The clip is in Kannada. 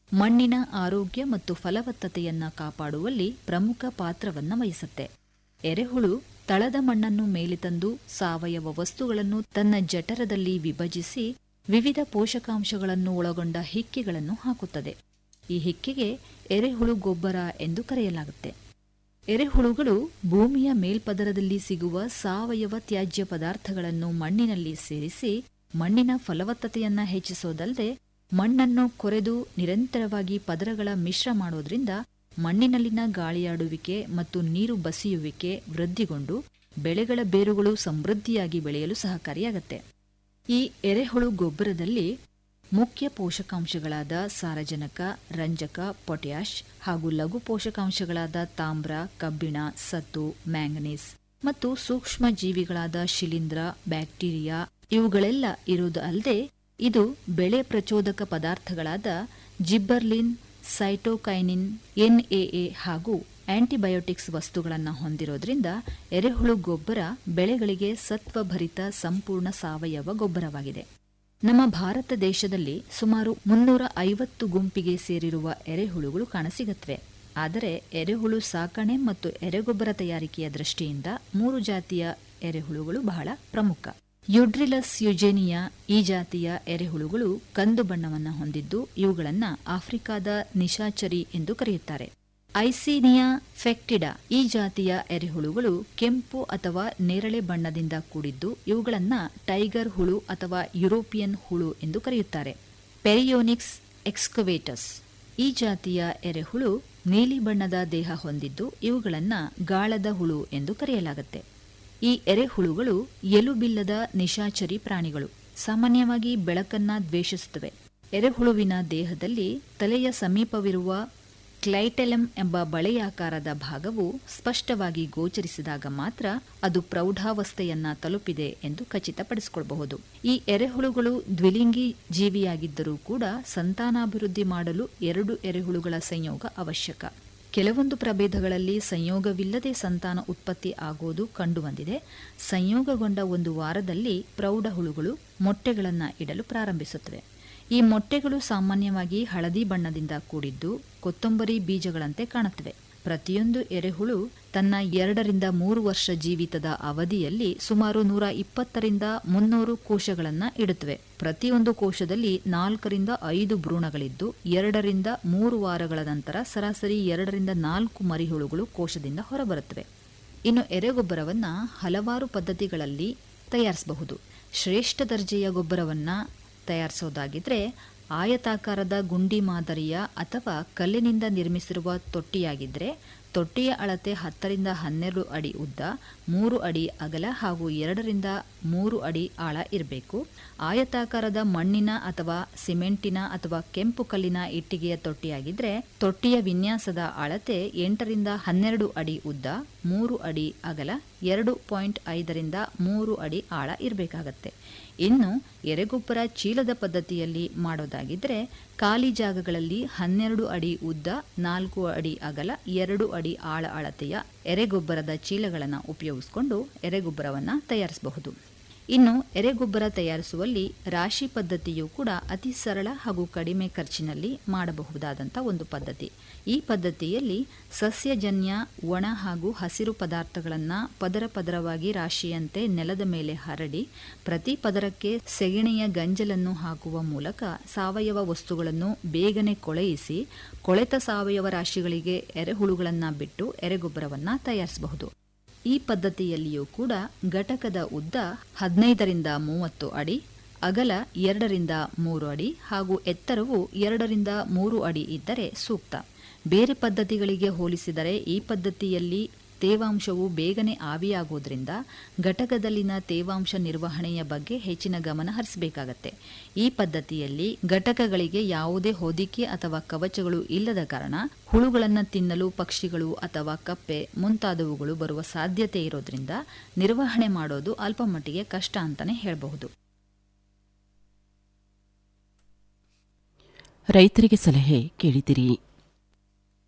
ಮಣ್ಣಿನ ಆರೋಗ್ಯ ಮತ್ತು ಫಲವತ್ತತೆಯನ್ನ ಕಾಪಾಡುವಲ್ಲಿ ಪ್ರಮುಖ ಪಾತ್ರವನ್ನ ವಹಿಸುತ್ತೆ ಎರೆಹುಳು ತಳದ ಮಣ್ಣನ್ನು ಮೇಲೆ ತಂದು ಸಾವಯವ ವಸ್ತುಗಳನ್ನು ತನ್ನ ಜಠರದಲ್ಲಿ ವಿಭಜಿಸಿ ವಿವಿಧ ಪೋಷಕಾಂಶಗಳನ್ನು ಒಳಗೊಂಡ ಹಿಕ್ಕೆಗಳನ್ನು ಹಾಕುತ್ತದೆ ಈ ಹಿಕ್ಕೆಗೆ ಎರೆಹುಳು ಗೊಬ್ಬರ ಎಂದು ಕರೆಯಲಾಗುತ್ತೆ ಎರೆಹುಳುಗಳು ಭೂಮಿಯ ಮೇಲ್ಪದರದಲ್ಲಿ ಸಿಗುವ ಸಾವಯವ ತ್ಯಾಜ್ಯ ಪದಾರ್ಥಗಳನ್ನು ಮಣ್ಣಿನಲ್ಲಿ ಸೇರಿಸಿ ಮಣ್ಣಿನ ಫಲವತ್ತತೆಯನ್ನ ಹೆಚ್ಚಿಸೋದಲ್ಲದೆ ಮಣ್ಣನ್ನು ಕೊರೆದು ನಿರಂತರವಾಗಿ ಪದರಗಳ ಮಿಶ್ರ ಮಾಡೋದ್ರಿಂದ ಮಣ್ಣಿನಲ್ಲಿನ ಗಾಳಿಯಾಡುವಿಕೆ ಮತ್ತು ನೀರು ಬಸಿಯುವಿಕೆ ವೃದ್ಧಿಗೊಂಡು ಬೆಳೆಗಳ ಬೇರುಗಳು ಸಮೃದ್ಧಿಯಾಗಿ ಬೆಳೆಯಲು ಸಹಕಾರಿಯಾಗತ್ತೆ ಈ ಎರೆಹುಳು ಗೊಬ್ಬರದಲ್ಲಿ ಮುಖ್ಯ ಪೋಷಕಾಂಶಗಳಾದ ಸಾರಜನಕ ರಂಜಕ ಪೊಟ್ಯಾಷ್ ಹಾಗೂ ಲಘು ಪೋಷಕಾಂಶಗಳಾದ ತಾಮ್ರ ಕಬ್ಬಿಣ ಸತ್ತು ಮ್ಯಾಂಗನೀಸ್ ಮತ್ತು ಸೂಕ್ಷ್ಮ ಜೀವಿಗಳಾದ ಶಿಲೀಂಧ್ರ ಬ್ಯಾಕ್ಟೀರಿಯಾ ಇವುಗಳೆಲ್ಲ ಇರುವುದು ಅಲ್ಲದೆ ಇದು ಬೆಳೆ ಪ್ರಚೋದಕ ಪದಾರ್ಥಗಳಾದ ಜಿಬ್ಬರ್ಲಿನ್ ಸೈಟೋಕೈನಿನ್ ಎನ್ಎಎ ಹಾಗೂ ಆಂಟಿಬಯೋಟಿಕ್ಸ್ ವಸ್ತುಗಳನ್ನು ಹೊಂದಿರೋದ್ರಿಂದ ಎರೆಹುಳು ಗೊಬ್ಬರ ಬೆಳೆಗಳಿಗೆ ಸತ್ವಭರಿತ ಸಂಪೂರ್ಣ ಸಾವಯವ ಗೊಬ್ಬರವಾಗಿದೆ ನಮ್ಮ ಭಾರತ ದೇಶದಲ್ಲಿ ಸುಮಾರು ಮುನ್ನೂರ ಐವತ್ತು ಗುಂಪಿಗೆ ಸೇರಿರುವ ಎರೆಹುಳುಗಳು ಕಾಣಸಿಗುತ್ತವೆ ಆದರೆ ಎರೆಹುಳು ಸಾಕಣೆ ಮತ್ತು ಎರೆಗೊಬ್ಬರ ತಯಾರಿಕೆಯ ದೃಷ್ಟಿಯಿಂದ ಮೂರು ಜಾತಿಯ ಎರೆಹುಳುಗಳು ಬಹಳ ಪ್ರಮುಖ ಯುಡ್ರಿಲಸ್ ಯುಜೇನಿಯಾ ಈ ಜಾತಿಯ ಎರೆಹುಳುಗಳು ಕಂದು ಬಣ್ಣವನ್ನು ಹೊಂದಿದ್ದು ಇವುಗಳನ್ನ ಆಫ್ರಿಕಾದ ನಿಶಾಚರಿ ಎಂದು ಕರೆಯುತ್ತಾರೆ ಐಸೀನಿಯಾ ಫೆಕ್ಟಿಡಾ ಈ ಜಾತಿಯ ಎರೆಹುಳುಗಳು ಕೆಂಪು ಅಥವಾ ನೇರಳೆ ಬಣ್ಣದಿಂದ ಕೂಡಿದ್ದು ಇವುಗಳನ್ನ ಟೈಗರ್ ಹುಳು ಅಥವಾ ಯುರೋಪಿಯನ್ ಹುಳು ಎಂದು ಕರೆಯುತ್ತಾರೆ ಪೆರಿಯೋನಿಕ್ಸ್ ಎಕ್ಸ್ಕವೇಟಸ್ ಈ ಜಾತಿಯ ಎರೆಹುಳು ನೀಲಿ ಬಣ್ಣದ ದೇಹ ಹೊಂದಿದ್ದು ಇವುಗಳನ್ನ ಗಾಳದ ಹುಳು ಎಂದು ಕರೆಯಲಾಗುತ್ತೆ ಈ ಎರೆಹುಳುಗಳು ಎಲುಬಿಲ್ಲದ ನಿಶಾಚರಿ ಪ್ರಾಣಿಗಳು ಸಾಮಾನ್ಯವಾಗಿ ಬೆಳಕನ್ನ ದ್ವೇಷಿಸುತ್ತವೆ ಎರೆಹುಳುವಿನ ದೇಹದಲ್ಲಿ ತಲೆಯ ಸಮೀಪವಿರುವ ಕ್ಲೈಟೆಲಮ್ ಎಂಬ ಬಳೆಯಾಕಾರದ ಭಾಗವು ಸ್ಪಷ್ಟವಾಗಿ ಗೋಚರಿಸಿದಾಗ ಮಾತ್ರ ಅದು ಪ್ರೌಢಾವಸ್ಥೆಯನ್ನ ತಲುಪಿದೆ ಎಂದು ಖಚಿತಪಡಿಸಿಕೊಳ್ಳಬಹುದು ಈ ಎರೆಹುಳುಗಳು ದ್ವಿಲಿಂಗಿ ಜೀವಿಯಾಗಿದ್ದರೂ ಕೂಡ ಸಂತಾನಾಭಿವೃದ್ಧಿ ಮಾಡಲು ಎರಡು ಎರೆಹುಳುಗಳ ಸಂಯೋಗ ಅವಶ್ಯಕ ಕೆಲವೊಂದು ಪ್ರಭೇದಗಳಲ್ಲಿ ಸಂಯೋಗವಿಲ್ಲದೆ ಸಂತಾನ ಉತ್ಪತ್ತಿ ಆಗುವುದು ಕಂಡುಬಂದಿದೆ ಸಂಯೋಗಗೊಂಡ ಒಂದು ವಾರದಲ್ಲಿ ಪ್ರೌಢ ಹುಳುಗಳು ಮೊಟ್ಟೆಗಳನ್ನು ಇಡಲು ಪ್ರಾರಂಭಿಸುತ್ತವೆ ಈ ಮೊಟ್ಟೆಗಳು ಸಾಮಾನ್ಯವಾಗಿ ಹಳದಿ ಬಣ್ಣದಿಂದ ಕೂಡಿದ್ದು ಕೊತ್ತಂಬರಿ ಬೀಜಗಳಂತೆ ಕಾಣುತ್ತವೆ ಪ್ರತಿಯೊಂದು ಎರೆಹುಳು ತನ್ನ ಎರಡರಿಂದ ಮೂರು ವರ್ಷ ಜೀವಿತದ ಅವಧಿಯಲ್ಲಿ ಸುಮಾರು ನೂರ ಇಪ್ಪತ್ತರಿಂದ ಮುನ್ನೂರು ಕೋಶಗಳನ್ನು ಇಡುತ್ತವೆ ಪ್ರತಿಯೊಂದು ಕೋಶದಲ್ಲಿ ನಾಲ್ಕರಿಂದ ಐದು ಭ್ರೂಣಗಳಿದ್ದು ಎರಡರಿಂದ ಮೂರು ವಾರಗಳ ನಂತರ ಸರಾಸರಿ ಎರಡರಿಂದ ನಾಲ್ಕು ಮರಿಹುಳುಗಳು ಕೋಶದಿಂದ ಹೊರಬರುತ್ತವೆ ಇನ್ನು ಎರೆಗೊಬ್ಬರವನ್ನ ಹಲವಾರು ಪದ್ಧತಿಗಳಲ್ಲಿ ತಯಾರಿಸಬಹುದು ಶ್ರೇಷ್ಠ ದರ್ಜೆಯ ಗೊಬ್ಬರವನ್ನ ತಯಾರಿಸೋದಾಗಿದ್ರೆ ಆಯತಾಕಾರದ ಗುಂಡಿ ಮಾದರಿಯ ಅಥವಾ ಕಲ್ಲಿನಿಂದ ನಿರ್ಮಿಸಿರುವ ತೊಟ್ಟಿಯಾಗಿದ್ದರೆ ತೊಟ್ಟಿಯ ಅಳತೆ ಹತ್ತರಿಂದ ಹನ್ನೆರಡು ಅಡಿ ಉದ್ದ ಮೂರು ಅಡಿ ಅಗಲ ಹಾಗೂ ಎರಡರಿಂದ ಮೂರು ಅಡಿ ಆಳ ಇರಬೇಕು ಆಯತಾಕಾರದ ಮಣ್ಣಿನ ಅಥವಾ ಸಿಮೆಂಟಿನ ಅಥವಾ ಕೆಂಪು ಕಲ್ಲಿನ ಇಟ್ಟಿಗೆಯ ತೊಟ್ಟಿಯಾಗಿದ್ದರೆ ತೊಟ್ಟಿಯ ವಿನ್ಯಾಸದ ಅಳತೆ ಎಂಟರಿಂದ ಹನ್ನೆರಡು ಅಡಿ ಉದ್ದ ಮೂರು ಅಡಿ ಅಗಲ ಎರಡು ಪಾಯಿಂಟ್ ಐದರಿಂದ ಮೂರು ಅಡಿ ಆಳ ಇರಬೇಕಾಗತ್ತೆ ಇನ್ನು ಎರೆಗೊಬ್ಬರ ಚೀಲದ ಪದ್ಧತಿಯಲ್ಲಿ ಮಾಡೋದಾಗಿದ್ರೆ ಖಾಲಿ ಜಾಗಗಳಲ್ಲಿ ಹನ್ನೆರಡು ಅಡಿ ಉದ್ದ ನಾಲ್ಕು ಅಡಿ ಅಗಲ ಎರಡು ಅಡಿ ಆಳ ಅಳತೆಯ ಎರೆಗೊಬ್ಬರದ ಚೀಲಗಳನ್ನು ಉಪಯೋಗಿಸಿಕೊಂಡು ಎರೆಗೊಬ್ಬರವನ್ನು ತಯಾರಿಸಬಹುದು ಇನ್ನು ಎರೆಗೊಬ್ಬರ ತಯಾರಿಸುವಲ್ಲಿ ರಾಶಿ ಪದ್ಧತಿಯು ಕೂಡ ಅತಿ ಸರಳ ಹಾಗೂ ಕಡಿಮೆ ಖರ್ಚಿನಲ್ಲಿ ಮಾಡಬಹುದಾದಂಥ ಒಂದು ಪದ್ಧತಿ ಈ ಪದ್ಧತಿಯಲ್ಲಿ ಸಸ್ಯಜನ್ಯ ಒಣ ಹಾಗೂ ಹಸಿರು ಪದಾರ್ಥಗಳನ್ನು ಪದರ ಪದರವಾಗಿ ರಾಶಿಯಂತೆ ನೆಲದ ಮೇಲೆ ಹರಡಿ ಪ್ರತಿ ಪದರಕ್ಕೆ ಸೆಗಣಿಯ ಗಂಜಲನ್ನು ಹಾಕುವ ಮೂಲಕ ಸಾವಯವ ವಸ್ತುಗಳನ್ನು ಬೇಗನೆ ಕೊಳೆಯಿಸಿ ಕೊಳೆತ ಸಾವಯವ ರಾಶಿಗಳಿಗೆ ಎರೆಹುಳುಗಳನ್ನು ಬಿಟ್ಟು ಎರೆಗೊಬ್ಬರವನ್ನು ತಯಾರಿಸಬಹುದು ಈ ಪದ್ಧತಿಯಲ್ಲಿಯೂ ಕೂಡ ಘಟಕದ ಉದ್ದ ಹದಿನೈದರಿಂದ ಮೂವತ್ತು ಅಡಿ ಅಗಲ ಎರಡರಿಂದ ಮೂರು ಅಡಿ ಹಾಗೂ ಎತ್ತರವು ಎರಡರಿಂದ ಮೂರು ಅಡಿ ಇದ್ದರೆ ಸೂಕ್ತ ಬೇರೆ ಪದ್ಧತಿಗಳಿಗೆ ಹೋಲಿಸಿದರೆ ಈ ಪದ್ಧತಿಯಲ್ಲಿ ತೇವಾಂಶವು ಬೇಗನೆ ಆವಿಯಾಗೋದ್ರಿಂದ ಘಟಕದಲ್ಲಿನ ತೇವಾಂಶ ನಿರ್ವಹಣೆಯ ಬಗ್ಗೆ ಹೆಚ್ಚಿನ ಗಮನ ಹರಿಸಬೇಕಾಗತ್ತೆ ಈ ಪದ್ಧತಿಯಲ್ಲಿ ಘಟಕಗಳಿಗೆ ಯಾವುದೇ ಹೊದಿಕೆ ಅಥವಾ ಕವಚಗಳು ಇಲ್ಲದ ಕಾರಣ ಹುಳುಗಳನ್ನು ತಿನ್ನಲು ಪಕ್ಷಿಗಳು ಅಥವಾ ಕಪ್ಪೆ ಮುಂತಾದವುಗಳು ಬರುವ ಸಾಧ್ಯತೆ ಇರೋದ್ರಿಂದ ನಿರ್ವಹಣೆ ಮಾಡೋದು ಅಲ್ಪ ಮಟ್ಟಿಗೆ ಕಷ್ಟ ಅಂತಾನೆ ಹೇಳಬಹುದು ರೈತರಿಗೆ ಸಲಹೆ ಕೇಳಿದಿರಿ